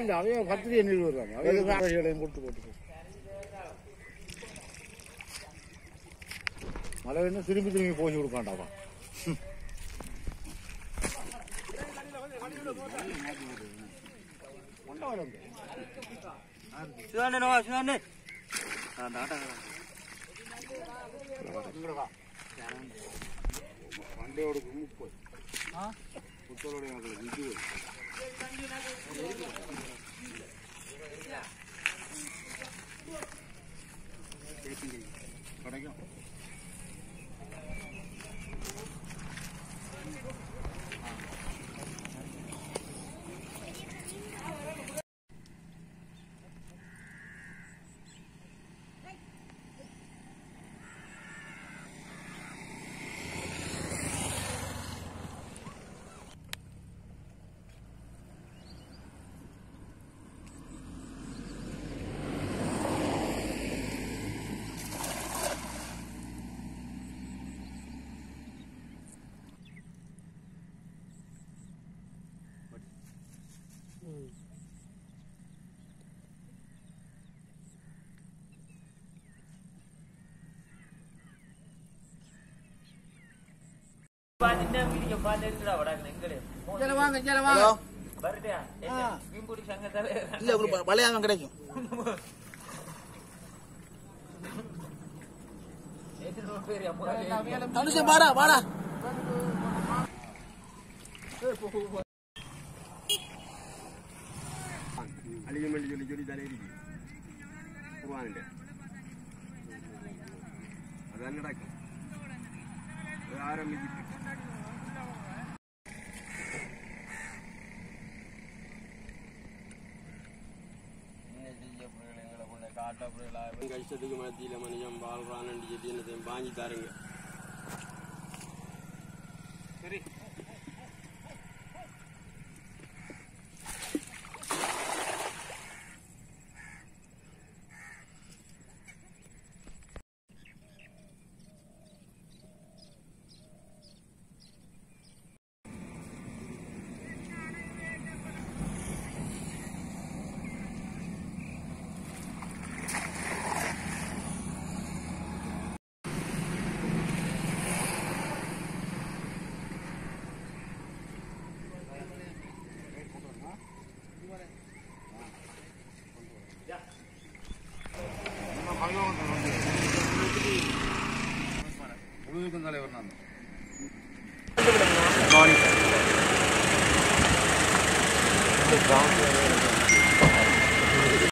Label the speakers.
Speaker 1: இல்ல அவைய பத்திரி எண்ணில் வருவாங்க அவைகளையும் கொடுத்து போட்டு மழை வேணும் திரும்பி திரும்பி போய் கொடுக்காண்டாப்பா
Speaker 2: சிவானே வா சிவானே
Speaker 1: வண்டியோட முப்பது புத்தருடைய இருபது கிடைக்கும்
Speaker 2: பாத்துட்டு வீடியோ பார்த்து எடுத்துடா வடா எங்களே
Speaker 1: வாங்க இங்கே வாங்க
Speaker 2: வருட்டியா மீன்புடி சங்கத்தால
Speaker 1: இல்ல உங்களுக்கு பழையாம கிடைக்கும்
Speaker 2: எத்தனை பேர் அம்மா
Speaker 1: தனுஷன் பாடா வாடா
Speaker 3: அழியும் வேண்டி சொல்லி சொல்லி தானே இருக்கு குருவானில் அதான் நடக்கும் அது ஆரம்பிச்சு கஷ்டத்துக்கு மத்தியில் மனுஷன் வாழ்றான்னு சொல்லி என்ன வாங்கி தாருங்க
Speaker 1: முழுவதுக்கும் தலைவர் நான்
Speaker 3: மார்னிங்